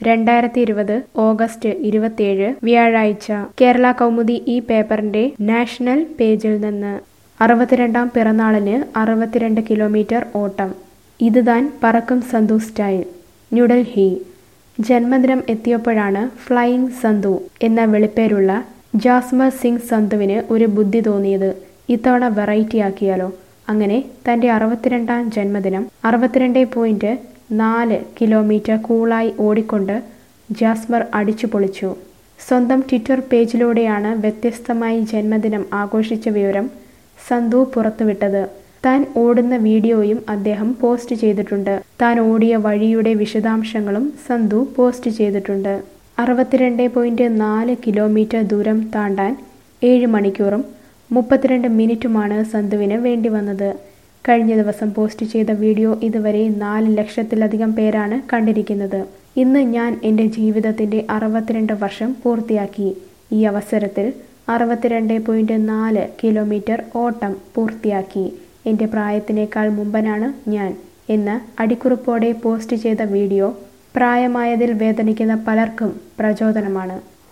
രണ്ടായിരത്തി ഇരുപത് ഓഗസ്റ്റ് ഇരുപത്തിയേഴ് വ്യാഴാഴ്ച കേരള കൗമുദി ഈ പേപ്പറിന്റെ നാഷണൽ പേജിൽ നിന്ന് അറുപത്തിരണ്ടാം പിറന്നാളിന് അറുപത്തിരണ്ട് കിലോമീറ്റർ ഓട്ടം ഇത് താൻ പറക്കും സന്തു സ്റ്റൈൽ ന്യൂഡൽഹി ജന്മദിനം എത്തിയപ്പോഴാണ് ഫ്ലൈയിങ് സന്തു എന്ന വെളിപ്പേരുള്ള ജാസ്മർ സിംഗ് സന്തുവിന് ഒരു ബുദ്ധി തോന്നിയത് ഇത്തവണ വെറൈറ്റി ആക്കിയാലോ അങ്ങനെ തന്റെ അറുപത്തിരണ്ടാം ജന്മദിനം അറുപത്തിരണ്ട് പോയിന്റ് നാല് കിലോമീറ്റർ കൂളായി ഓടിക്കൊണ്ട് ജാസ്മർ അടിച്ചു പൊളിച്ചു സ്വന്തം ട്വിറ്റർ പേജിലൂടെയാണ് വ്യത്യസ്തമായി ജന്മദിനം ആഘോഷിച്ച വിവരം സന്തു പുറത്തുവിട്ടത് താൻ ഓടുന്ന വീഡിയോയും അദ്ദേഹം പോസ്റ്റ് ചെയ്തിട്ടുണ്ട് താൻ ഓടിയ വഴിയുടെ വിശദാംശങ്ങളും സന്തു പോസ്റ്റ് ചെയ്തിട്ടുണ്ട് അറുപത്തിരണ്ട് പോയിന്റ് നാല് കിലോമീറ്റർ ദൂരം താണ്ടാൻ ഏഴ് മണിക്കൂറും മുപ്പത്തിരണ്ട് മിനിറ്റുമാണ് സന്തുവിന് വേണ്ടി വന്നത് കഴിഞ്ഞ ദിവസം പോസ്റ്റ് ചെയ്ത വീഡിയോ ഇതുവരെ നാല് ലക്ഷത്തിലധികം പേരാണ് കണ്ടിരിക്കുന്നത് ഇന്ന് ഞാൻ എൻ്റെ ജീവിതത്തിൻ്റെ അറുപത്തിരണ്ട് വർഷം പൂർത്തിയാക്കി ഈ അവസരത്തിൽ അറുപത്തിരണ്ട് പോയിന്റ് നാല് കിലോമീറ്റർ ഓട്ടം പൂർത്തിയാക്കി എൻ്റെ പ്രായത്തിനേക്കാൾ മുമ്പനാണ് ഞാൻ എന്ന് അടിക്കുറിപ്പോടെ പോസ്റ്റ് ചെയ്ത വീഡിയോ പ്രായമായതിൽ വേദനിക്കുന്ന പലർക്കും പ്രചോദനമാണ്